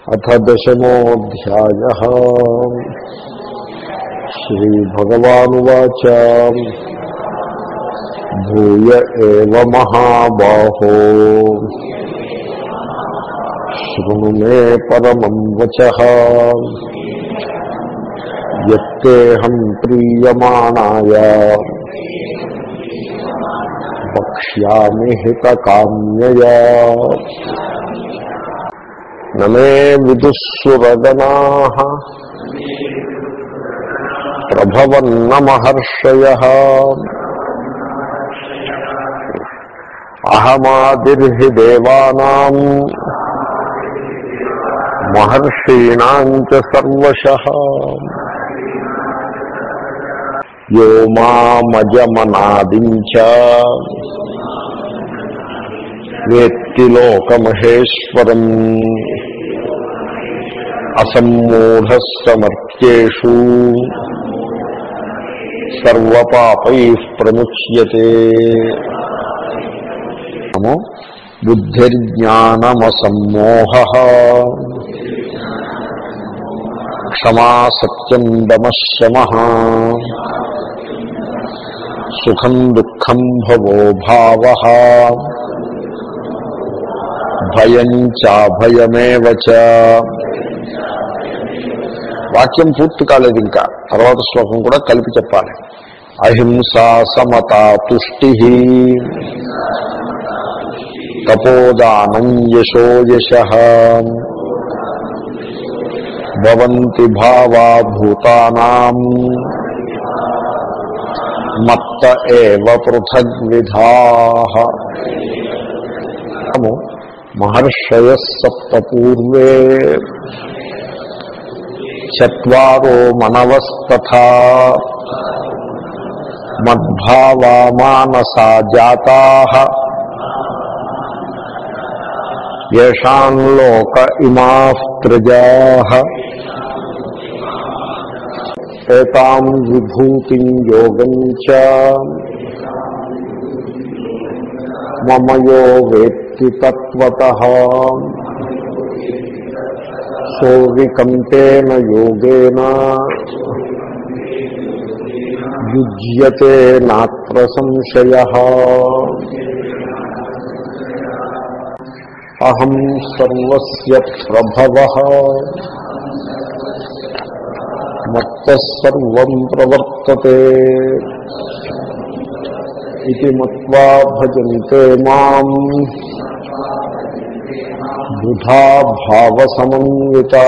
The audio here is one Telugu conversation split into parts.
అథ దశమోధ్యాయ శ్రీభగవానువాచ భూయ ఏవ మహాబాహో శృణు మే పరమం వచ యత్తేహం ప్రీయమాణాయ వక్ష్యామి హితకామ్యయా నమే విదుస్సురగణా ప్రభవన్న మహర్షయ అహమాదిర్హి దేవానాం మహర్షీణాం చ సర్వశ యో మామజమనాదించ వేత్తి లోకమహేశ్వరం అసమ్మూఢ సమర్థ్యేషు సర్వపాపై ప్రముచ్యతే బుద్ధిర్జ్ఞానమసమ్మోహ క్షమా సత్యం దమశమ సుఖం దుఃఖం భవో భావ భయం చాభయమేవ చ వాక్యం పూర్తి కాలేదు ఇంకా తర్వాత శ్లోకం కూడా కలిపి చెప్పాలి అహింసా సమత తుష్టి తపోదానం యశో యశ భవంతి భావా భూతానాం మత్త ఏవ పృథగ్విధా మహర్షయ సప్త పూర్వే చత్వారో మనవస్తథా మద్భావా మానసా జాతా येषाम् लोक इमाः प्रजाः एताम् विभूतिम् योगम् च मम यो वेत्ति तत्त्वतः सोऽविकम्पेन योगेन युज्यते नात्र संशयः అహం సర్వస్య ప్రభవ మత్త సర్వం ప్రవర్తతే ఇది మత్వా భజంతే మాం బుధా భావసమన్వితా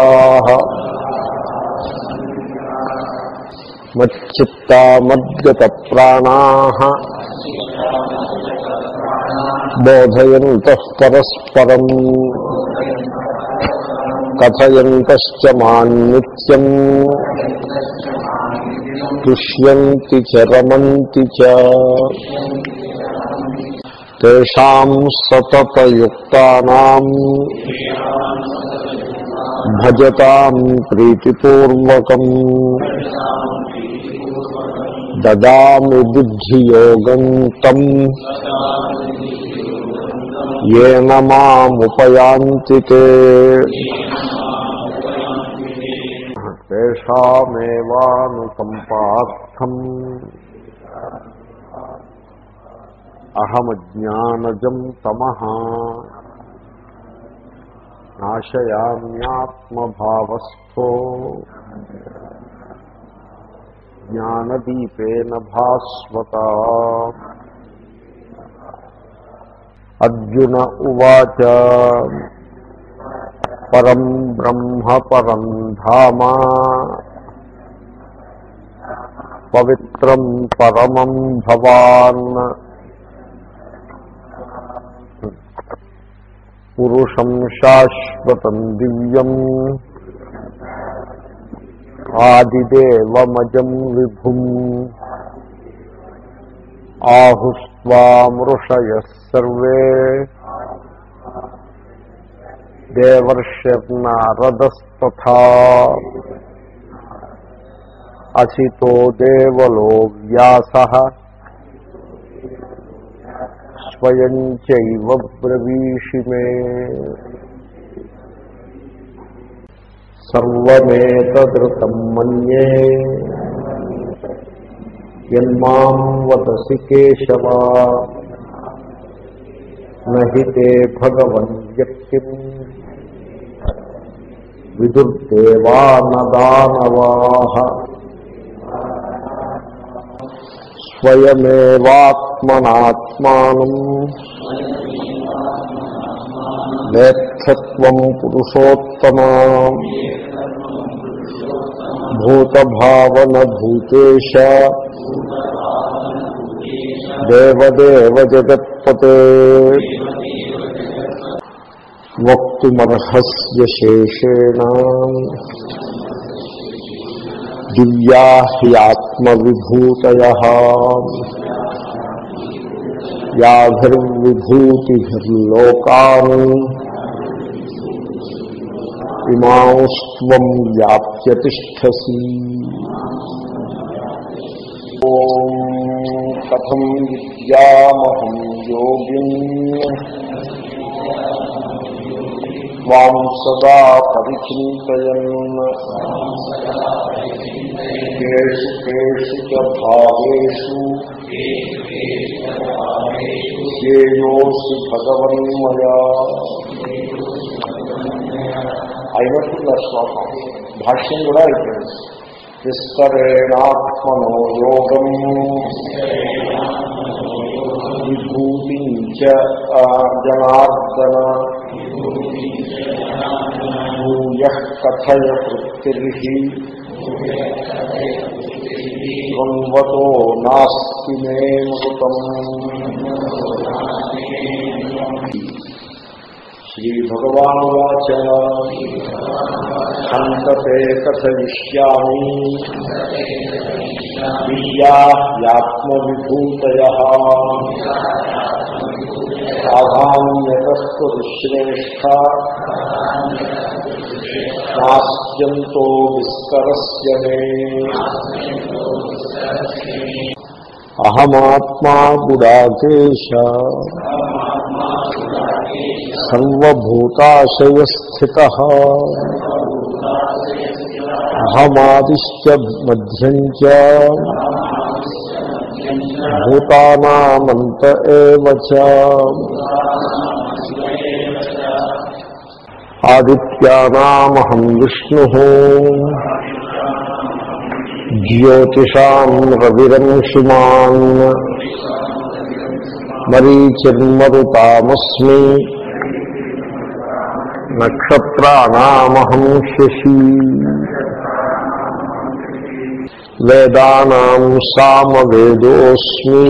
మచ్చిత్తా మద్గత ప్రాణా బోధయంత పరస్పరం కథయంతశ్చ మాన్నిత్యం తుష్యంతి చ రమంతి చ తేషాం సతతయుక్తానాం భజతాం ప్రీతిపూర్వకం దదామి బుద్ధియోగం తం ఏన మాముపయాంతి తేషామేవానుకంపార్థం అహమజ్ఞానజం తమః నాశయామ్యాత్మభావస్థో జ్ఞానదీపేన భాస్వత అర్జున ఉవాచ పరం బ్రహ్మ పరం ధామ పవిత్రం పరమం భవాన్ పురుషం శాశ్వతం దివ్యం ఆదిదేవమజం విభుం ఆహుస్వామృషయ సర్వే దేవర్షర్నారదస్తథా అసితో దేవలో వ్యాస స్వయం చైవ బ్రవీషి మే సర్వమేతదృతం మన్యే యన్మాం వదసి కేశవ నహి తే భగవన్ వ్యక్తిం విదుర్దేవానదానవాహ స్వయమేవాత్మనాత్మానం నేత్థత్వం పురుషోత్తమా భూతభావన భూతేశ దేవదేవ జగత్పతే వక్తుమర్హస్య శేషేణ దివ్యా హ్యాత్మవిభూతయ యాభిర్విభూతిభిర్లోకాన్ ఇమాస్త్వం వ్యాప్య తిష్టసి ఓం కథం విద్యామహం యోగిన్ వాం సదా పరిచింతయన్ కేషు కేషు చ భావేషు ధ్యేయోసి భగవన్మయా అయినట్టుంది ఆ శ్లోకం భాష్యం కూడా అయిపోయింది విస్తరేణాత్మనో యోగం విభూతించ జనార్దన భూయ కథయ వృత్తిర్హి ద్వంద్వతో నాస్తి మే మృతం శ్రీభగవానువాచ సంతతే కథయిష్యామి విద్యాత్మవిభూతయ ప్రాధాన్యతశ్రేష్ట నాస్యంతో విస్తరస్య మే అహమాత్మా గుడాకేశ సర్వభూతాశయస్థిత అహమాదిశ్చ మధ్యం చ భూతానామంత ఏవ చ ఆదిత్యానామహం విష్ణు జ్యోతిషాం రవిరంశుమాన్ మరీచిర్మరుతామస్మి నక్షత్రానామహం శశీ వేదానాం సామవేదోస్మి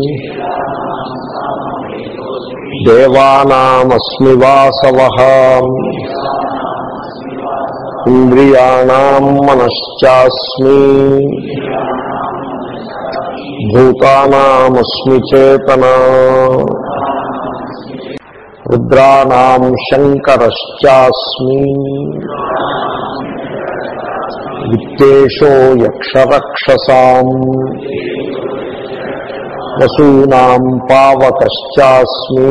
దేవానామస్మి వాసవ ఇంద్రియాణం మనశ్చాస్మి భూతానామస్మి చేతనా రుద్రాణం శంకరశ్చాస్మి విత్తేషో యక్షరక్షసాం వసూనాం పావకశ్చాస్మి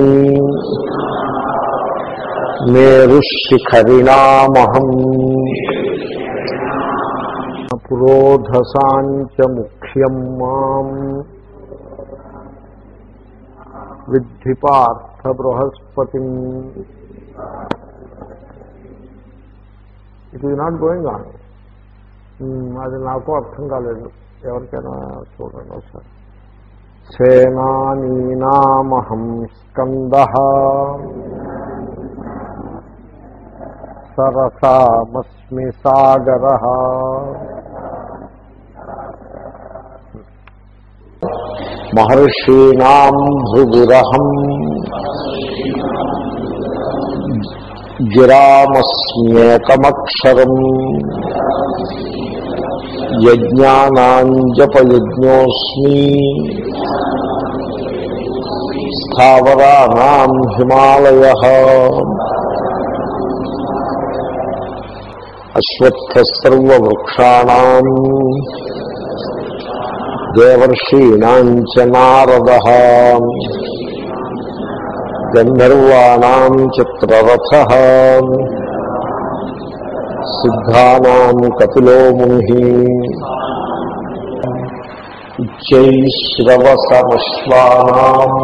మేరుశిఖరిణామహం పురోధసాంచ ముఖ్యం మాం విద్ధి Partha Brihaspati it is not going on అది నాకు అర్థం కాలేదు ఎవరికైనా చూడండి ఒకసారి సేనానీనామహం స్కంద సరసామస్మి సాగర మహర్షీణాం భృగురహం గిరామస్మ్యేకమక్షరం యజ్ఞానాంజపయజ్ఞోస్మి స్థావరాణం హిమాలయ అశ్వత్థసర్వృక్షాణం దేవర్షీణాం చ నారద గంధర్వాణం చిత్రరథ సిద్ధానాం కపిలో ముని ఉచ్చైశ్రవసమశ్వానాం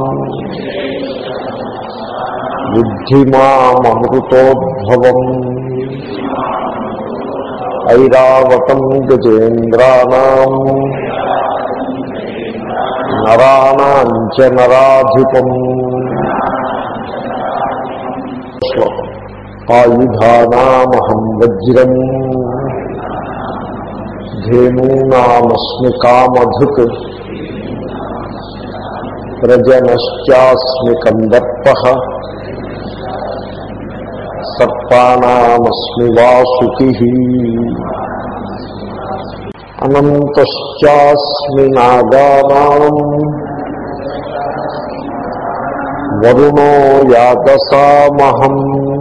బుద్ధిమామృతోద్భవం ఐరావతం గజేంద్రాణం నరాణాం చ నరాధిపం శ్లోకం ఆయుధానామహం వజ్రం ధేనూనామస్మి కామధుక్ ప్రజనశ్చాస్మి కందర్ప సర్పాణామస్మి వాసుకి అనంతశ్చాస్మి నాగానాం వరుణో యాదసామహం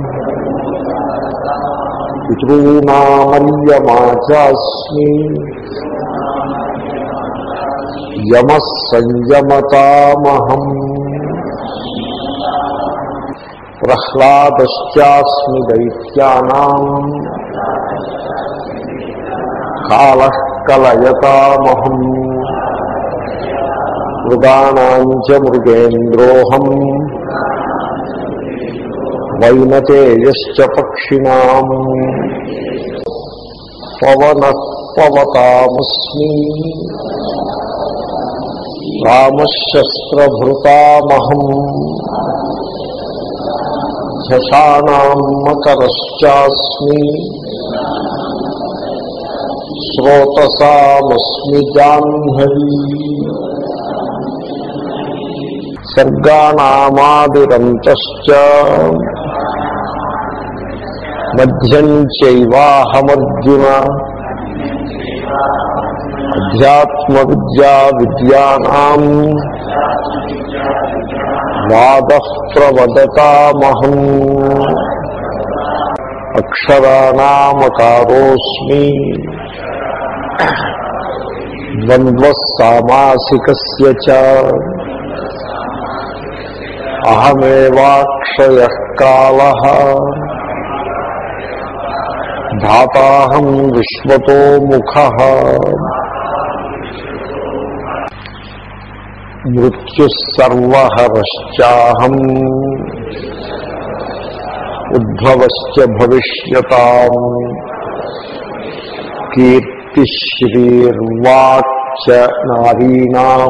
పితॄనామల్యమాచాస్మి యమ సంయమతామహం ప్రహ్లాదశ్చాస్మి దైత్యానాం కాల కలయతామహం మృగాణాం చ మృగేంద్రోహం వైనతేయశ్చ పక్షిణాం పవన పవతామస్మి రామశస్త్రభృతామహం ఝషాణాం మకరశ్చాస్మి శ్రోతసామస్మి జాహ్నవీ సర్గాణామాదిరంతశ్చ మధ్యం చైవాహమర్జున అధ్యాత్మ విద్యా విద్యానాం వాద ప్రవదతామహం అక్షరాణామకారోస్మి ద్వంద్వసామాసికస్య చ అహమేవాక్షయ కాల ధాతాహం విశ్వతో ముఖ మృత్యుసర్వహరశ్చాహం ఉద్భవశ్చ భవిష్యతాం కీర్తిశ్రీర్వాక్చ నారీణాం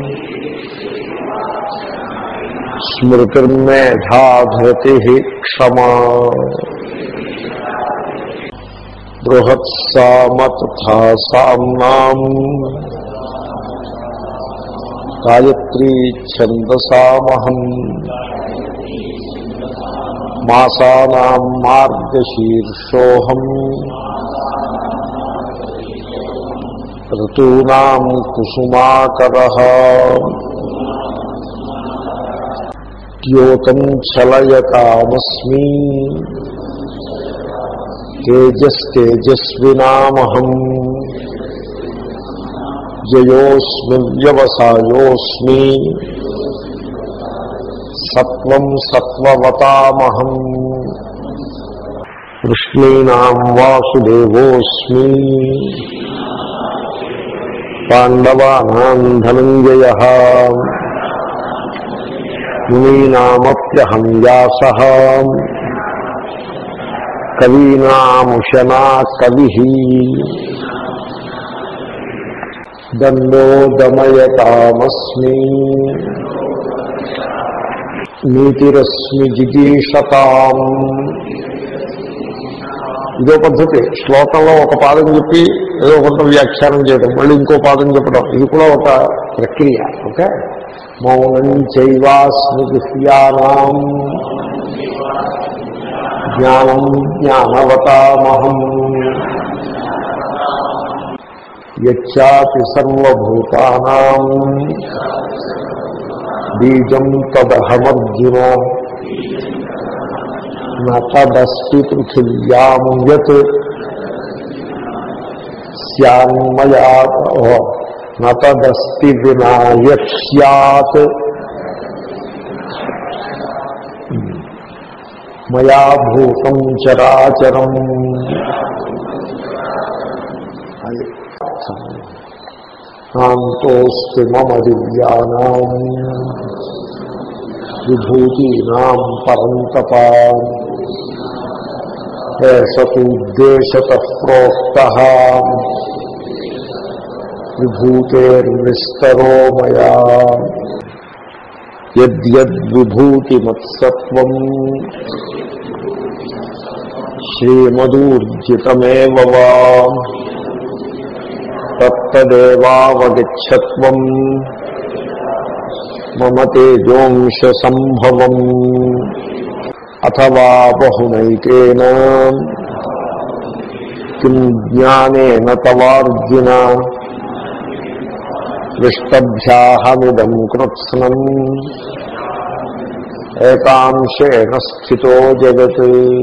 స్మృతిర్మేధాధృతి క్షమా బృహత్సామ తథా సామ్నాం గాయత్రీ ఛందసామహం మాసానాం మార్గశీర్షోహం ఋతూనాం కుసుమాకర ద్యోతం చలయతామస్మి తేజస్తేజస్వినామహం జయోస్మి వ్యవసాయోస్మి సత్వం సత్వవతామహం వృష్ణీనాం వాసుదేవోస్మి పాండవానాం ధనంజయ మునీనామప్యహం వ్యాస కవీనాముషనా కవి దండో దమయతామస్మి నీతిరస్మి జిగీషతాం ఇదో పద్ధతి శ్లోకంలో ఒక పాదం చెప్పి ఏదో కొంత వ్యాఖ్యానం చేయడం మళ్ళీ ఇంకో పాదం చెప్పడం ఇది కూడా ఒక ప్రక్రియ ఓకే మౌనం చైవాస్మి దివ్యానాం జ్ఞానం జ్ఞానవతామహం యచ్చాపి సర్వభూతానాం బీజం తదహమర్జున నదస్తి పృథివ్యాం యత్ స్యాన్మయా నదస్తి వినా యత్ స్యాత్ మయా భూతం చరాచరం శాంతోస్తి మమ దివ్యానాం విభూతీనాం పరంతప సతుద్దేశత ప్రోక్త విభూతేర్విస్తరో మయా యద్యద్విభూతిమత్సత్వం శ్రీమదూర్జితమేవ వా తత్తదేవావగచ్చత్వం మమ తేజోంశ సంభవం అథవా బహునైకేన కిం జ్ఞానేన తవార్జున దృష్టభ్యాహమిదం కృత్స్నం ఏకాంశేన స్థితో జగత్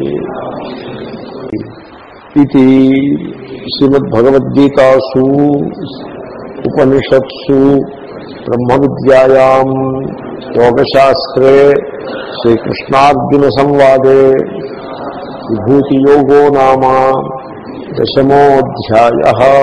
ఇది శ్రీమద్భగవద్గీతాసు ఉపనిషత్సు బ్రహ్మ విద్యాయాం యోగశాస్త్రే శ్రీకృష్ణార్జున సంవాదే విభూతియోగో నామ దశమోధ్యాయ